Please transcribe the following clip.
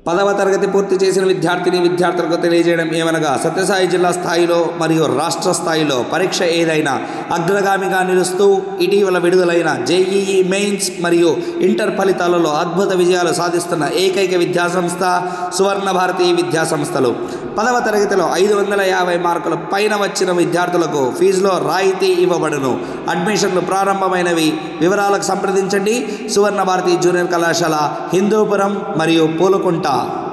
పదవ తరగతి పూర్తి చేసిన విద్యార్థిని విద్యార్థులకు తెలియజేయడం ఏమనగా సత్యసాయి జిల్లా స్థాయిలో మరియు రాష్ట్ర స్థాయిలో పరీక్ష ఏదైనా అగ్రగామిగా నిలుస్తూ ఇటీవల విడుదలైన జేఈఈ మెయిన్స్ మరియు ఇంటర్ ఫలితాలలో అద్భుత విజయాలు సాధిస్తున్న ఏకైక విద్యాసంస్థ సువర్ణ భారతి విద్యా సంస్థలు పదవ తరగతిలో ఐదు వందల యాభై మార్కుల పైన వచ్చిన విద్యార్థులకు ఫీజులో రాయితీ ఇవ్వబడును అడ్మిషన్లు ప్రారంభమైనవి వివరాలకు సంప్రదించండి సువర్ణ భారతి జూనియర్ కళాశాల హిందూపురం మరియు పూలకుంట